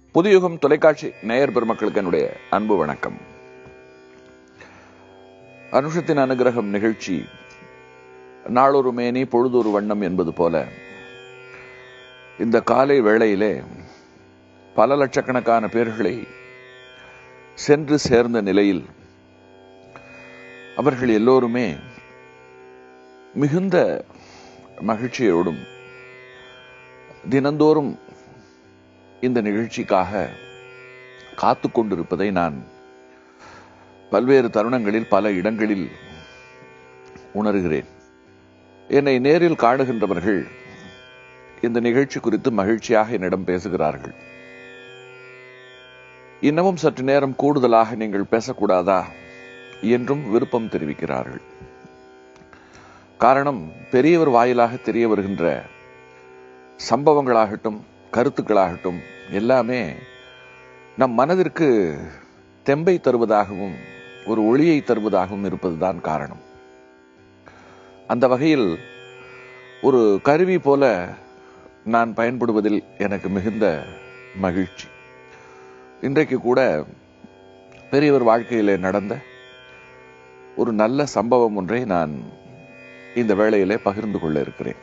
புதியுகம் தொலைக்காட்சி நேயர் பெருமக்களுக்கு என்னுடைய அன்பு வணக்கம் அனுஷத்தின் அனுகிரகம் நிகழ்ச்சி நாளொரு மேனி பொழுதொரு வண்ணம் என்பது போல இந்த காலை வேளையிலே பல லட்சக்கணக்கான பேர்களை சென்று சேர்ந்த நிலையில் அவர்கள் எல்லோருமே மிகுந்த மகிழ்ச்சியோடும் தினந்தோறும் இந்த நிகழ்ச்சிக்காக காத்து கொண்டிருப்பதை நான் பல்வேறு தருணங்களில் பல இடங்களில் உணர்கிறேன் என்னை நேரில் காணுகின்றவர்கள் இந்த நிகழ்ச்சி குறித்து மகிழ்ச்சியாக என்னிடம் பேசுகிறார்கள் இன்னமும் சற்று நேரம் கூடுதலாக நீங்கள் பேசக்கூடாதா என்றும் விருப்பம் தெரிவிக்கிறார்கள் காரணம் பெரியவர் வாயிலாக தெரிய வருகின்ற சம்பவங்களாகட்டும் கருத்துக்களாகட்டும் எல்லாமே நம் மனதிற்கு தெம்பை தருவதாகவும் ஒரு ஒளியை தருவதாகவும் இருப்பதுதான் காரணம் அந்த வகையில் ஒரு கருவி போல நான் பயன்படுவதில் எனக்கு மிகுந்த மகிழ்ச்சி இன்றைக்கு கூட பெரியவர் வாழ்க்கையிலே நடந்த ஒரு நல்ல சம்பவம் ஒன்றை நான் இந்த வேளையிலே பகிர்ந்து கொள்ள இருக்கிறேன்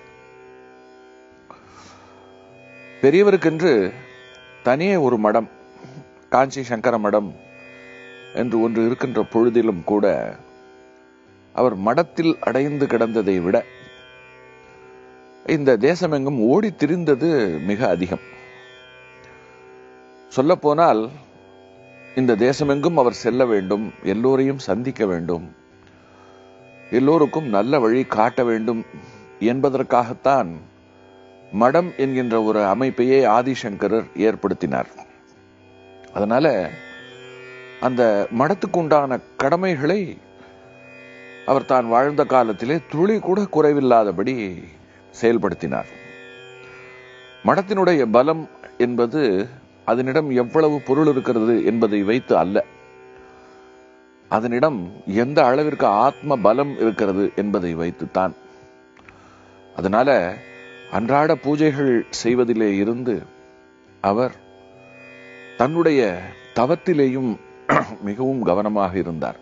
பெரியவருக்கென்று தனியே ஒரு மடம் காஞ்சி சங்கர மடம் என்று ஒன்று இருக்கின்ற பொழுதிலும் கூட அவர் மடத்தில் அடைந்து கிடந்ததை விட இந்த தேசமெங்கும் ஓடி திரிந்தது மிக அதிகம் சொல்ல போனால் இந்த தேசமெங்கும் அவர் செல்ல வேண்டும் எல்லோரையும் சந்திக்க வேண்டும் எல்லோருக்கும் நல்ல வழி காட்ட வேண்டும் என்பதற்காகத்தான் மடம் என்கின்ற ஒரு அமைப்பையே ஆதிசங்கரர் ஏற்படுத்தினார் அதனால அந்த மடத்துக்கு உண்டான கடமைகளை அவர் தான் வாழ்ந்த காலத்திலே துளி கூட குறைவில்லாதபடி செயல்படுத்தினார் மடத்தினுடைய பலம் என்பது அதனிடம் எவ்வளவு பொருள் இருக்கிறது என்பதை வைத்து அல்ல அதனிடம் எந்த அளவிற்கு ஆத்ம பலம் இருக்கிறது என்பதை வைத்துத்தான் அதனால அன்றாட பூஜைகள் செய்வதிலே இருந்து அவர் தன்னுடைய தவத்திலேயும் மிகவும் கவனமாக இருந்தார்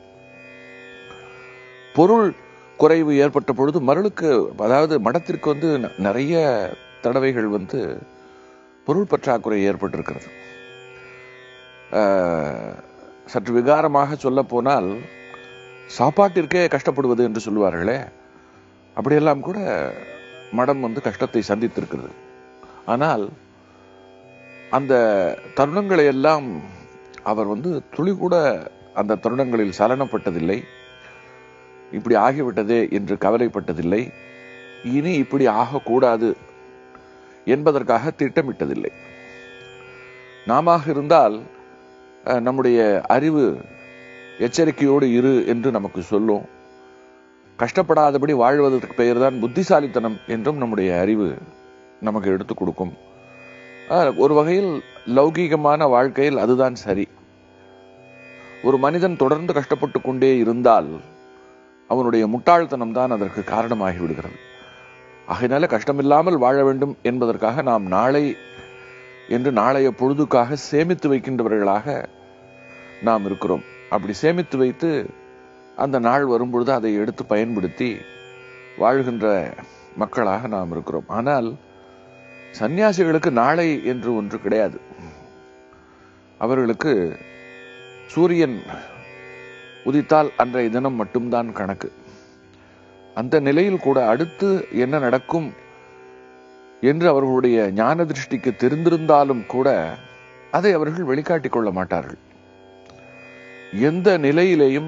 பொருள் குறைவு ஏற்பட்ட பொழுது மருளுக்கு அதாவது மடத்திற்கு வந்து நிறைய தடவைகள் வந்து பொருள் பற்றாக்குறை ஏற்பட்டிருக்கிறது சற்று விகாரமாக சொல்ல போனால் சாப்பாட்டிற்கே கஷ்டப்படுவது என்று சொல்லுவார்களே அப்படியெல்லாம் கூட மடம் வந்து கஷ்டத்தை சந்தித்திருக்கிறது ஆனால் அந்த தருணங்களை எல்லாம் அவர் வந்து துளி கூட அந்த தருணங்களில் சலனப்பட்டதில்லை இப்படி ஆகிவிட்டதே என்று கவலைப்பட்டதில்லை இனி இப்படி ஆகக்கூடாது என்பதற்காக திட்டமிட்டதில்லை நாம இருந்தால் நம்முடைய அறிவு எச்சரிக்கையோடு இரு என்று நமக்கு சொல்லும் கஷ்டப்படாதபடி வாழ்வதற்கு பெயர் தான் புத்திசாலித்தனம் என்றும் நம்முடைய அறிவு நமக்கு எடுத்துக் கொடுக்கும் ஒரு வகையில் லௌகீகமான வாழ்க்கையில் அதுதான் சரி ஒரு மனிதன் தொடர்ந்து கஷ்டப்பட்டு கொண்டே இருந்தால் அவனுடைய முட்டாள்தனம் தான் அதற்கு காரணமாகி விடுகிறது ஆகையினால கஷ்டமில்லாமல் வாழ வேண்டும் என்பதற்காக நாம் நாளை என்று நாளைய பொழுதுக்காக சேமித்து வைக்கின்றவர்களாக நாம் இருக்கிறோம் அப்படி சேமித்து வைத்து அந்த நாள் வரும்பொழுது அதை எடுத்து பயன்படுத்தி வாழ்கின்ற மக்களாக நாம் இருக்கிறோம் ஆனால் சன்னியாசிகளுக்கு நாளை என்று ஒன்று கிடையாது அவர்களுக்கு சூரியன் உதித்தால் அன்றைய தினம் மட்டும்தான் கணக்கு அந்த நிலையில் கூட அடுத்து என்ன நடக்கும் என்று அவர்களுடைய ஞான திருஷ்டிக்கு தெரிந்திருந்தாலும் கூட அதை அவர்கள் வெளிக்காட்டிக் கொள்ள மாட்டார்கள் எந்த நிலையிலேயும்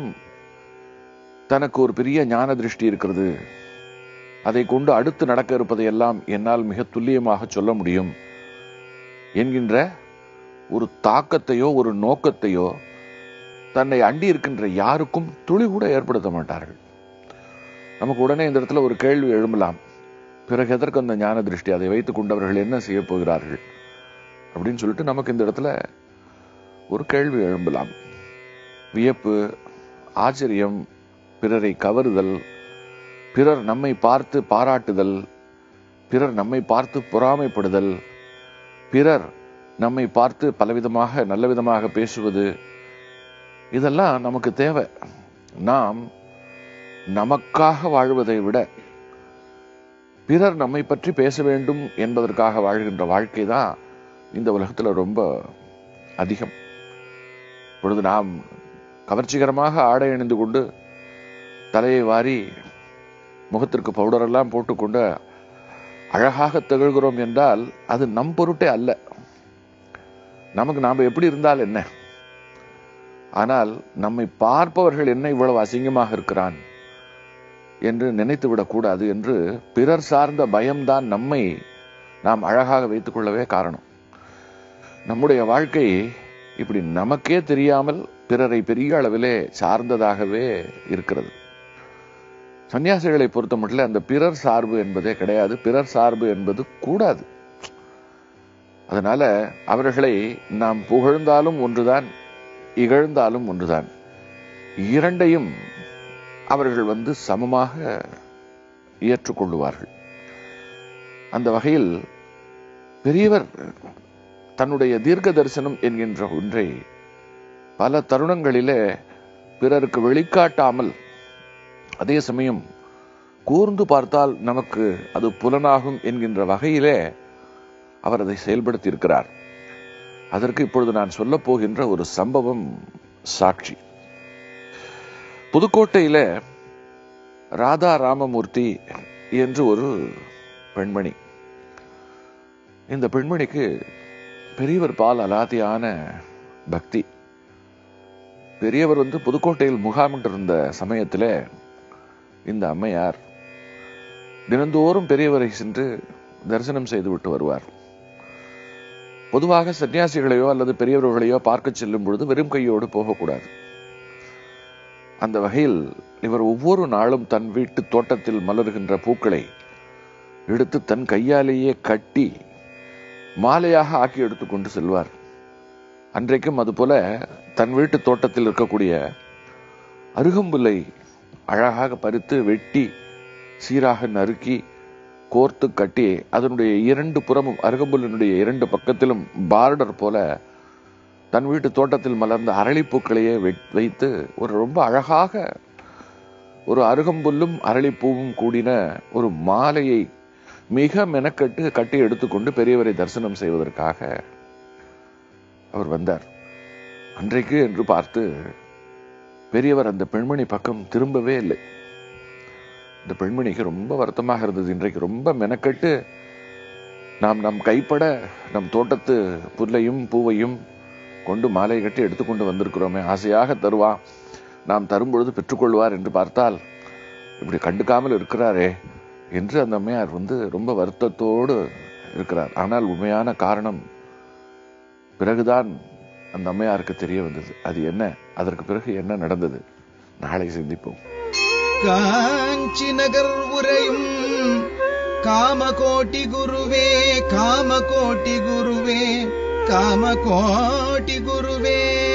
தனக்கு ஒரு பெரிய ஞான திருஷ்டி இருக்கிறது அதை கொண்டு அடுத்து நடக்க இருப்பதையெல்லாம் என்னால் மிக துல்லியமாக சொல்ல முடியும் என்கின்ற ஒரு தாக்கத்தையோ ஒரு நோக்கத்தையோ தன்னை அண்டி இருக்கின்ற யாருக்கும் துளி கூட ஏற்படுத்த மாட்டார்கள் நமக்கு உடனே இந்த இடத்துல ஒரு கேள்வி எழும்பலாம் பிறகு எதற்கு அந்த ஞான திருஷ்டி அதை வைத்துக் கொண்டவர்கள் என்ன செய்ய போகிறார்கள் அப்படின்னு சொல்லிட்டு நமக்கு இந்த இடத்துல ஒரு கேள்வி எழும்பலாம் வியப்பு ஆச்சரியம் பிறரை கவருதல் பிறர் நம்மை பார்த்து பாராட்டுதல் பிறர் நம்மை பார்த்து பொறாமைப்படுதல் பிறர் நம்மை பார்த்து பலவிதமாக நல்ல விதமாக பேசுவது இதெல்லாம் நமக்கு தேவை நாம் நமக்காக வாழ்வதை விட பிறர் நம்மை பற்றி பேச வேண்டும் என்பதற்காக வாழ்கின்ற வாழ்க்கை தான் இந்த உலகத்துல ரொம்ப அதிகம் இப்பொழுது நாம் கவர்ச்சிகரமாக ஆடை அணிந்து கொண்டு தலையை வாரி முகத்திற்கு பவுடர் எல்லாம் போட்டுக்கொண்டு அழகாக திகழ்கிறோம் என்றால் அது நம் பொருட்டே அல்ல நமக்கு நாம் எப்படி இருந்தால் என்ன ஆனால் நம்மை பார்ப்பவர்கள் என்ன இவ்வளவு அசிங்கமாக இருக்கிறான் என்று நினைத்து விடக்கூடாது என்று பிறர் சார்ந்த பயம்தான் நம்மை நாம் அழகாக வைத்துக் கொள்ளவே காரணம் நம்முடைய வாழ்க்கை இப்படி நமக்கே தெரியாமல் பிறரை பெரிய அளவிலே சார்ந்ததாகவே இருக்கிறது சன்னியாசிகளை பொறுத்த மட்டும் அந்த பிறர் சார்பு என்பதே கிடையாது பிறர் சார்பு என்பது கூடாது அதனால அவர்களை நாம் புகழ்ந்தாலும் ஒன்றுதான் இகழ்ந்தாலும் ஒன்றுதான் இரண்டையும் அவர்கள் வந்து சமமாக ஏற்றுக்கொள்ளுவார்கள் அந்த வகையில் பெரியவர் தன்னுடைய தீர்க்க தரிசனம் என்கின்ற ஒன்றை பல தருணங்களிலே பிறருக்கு வெளிக்காட்டாமல் அதே சமயம் கூர்ந்து பார்த்தால் நமக்கு அது புலனாகும் என்கின்ற வகையிலே அவர் அதை செயல்படுத்தி இருக்கிறார் அதற்கு இப்பொழுது நான் சொல்ல போகின்ற ஒரு சம்பவம் சாட்சி புதுக்கோட்டையில ராதா ராமமூர்த்தி என்று ஒரு பெண்மணி இந்த பெண்மணிக்கு பெரியவர் பால் அலாதியான பக்தி பெரியவர் வந்து புதுக்கோட்டையில் முகாமிட்டு இருந்த சமயத்தில் இந்த அம்மையார் தினந்தோறும் பெரியவரை சென்று தரிசனம் செய்துவிட்டு வருவார் பொதுவாக சன்னியாசிகளையோ அல்லது பெரியவர்களையோ பார்க்க செல்லும் பொழுது வெறும் கையோடு போகக்கூடாது அந்த வகையில் இவர் ஒவ்வொரு நாளும் தன் வீட்டு தோட்டத்தில் மலர்கின்ற பூக்களை எடுத்து தன் கையாலேயே கட்டி மாலையாக ஆக்கி எடுத்துக்கொண்டு செல்வார் அன்றைக்கும் அதுபோல தன் வீட்டு தோட்டத்தில் இருக்கக்கூடிய அருகம்புல்லை அழகாக பறித்து வெட்டி சீராக நறுக்கி கோர்த்து கட்டி அதனுடைய இரண்டு புறமும் அருகம்புல்லினுடைய இரண்டு பக்கத்திலும் பார்டர் போல தன் வீட்டு தோட்டத்தில் மலர்ந்த அரளிப்பூக்களையே வைத்து ஒரு ரொம்ப அழகாக ஒரு அருகம்புல்லும் அரளிப்பூவும் கூடின ஒரு மாலையை மிக மெனக்கட்டு கட்டி எடுத்துக்கொண்டு பெரியவரை தரிசனம் செய்வதற்காக அவர் வந்தார் அன்றைக்கு என்று பார்த்து பெரியவர் அந்த பெண்மணி பக்கம் திரும்பவே இல்லை இந்த பெண்மணிக்கு ரொம்ப வருத்தமாக இருந்தது இன்றைக்கு ரொம்ப மெனக்கட்டு நாம் நம் கைப்பட நம் தோட்டத்து புல்லையும் பூவையும் கொண்டு மாலை கட்டி எடுத்துக்கொண்டு வந்திருக்கிறோமே ஆசையாக தருவான் நாம் தரும்பொழுது பெற்றுக்கொள்வார் என்று பார்த்தால் இப்படி கண்டுக்காமல் இருக்கிறாரே என்று அந்த அம்மையார் வந்து ரொம்ப வருத்தத்தோடு இருக்கிறார் ஆனால் உண்மையான காரணம் பிறகுதான் அந்த அம்மையாருக்கு தெரிய வந்தது அது என்ன அதற்கு பிறகு என்ன நடந்தது நாளை சிந்திப்போம் காஞ்சி நகர் உரையும் காமகோட்டி குருவே காமகோட்டி குருவே காமகோட்டி குருவே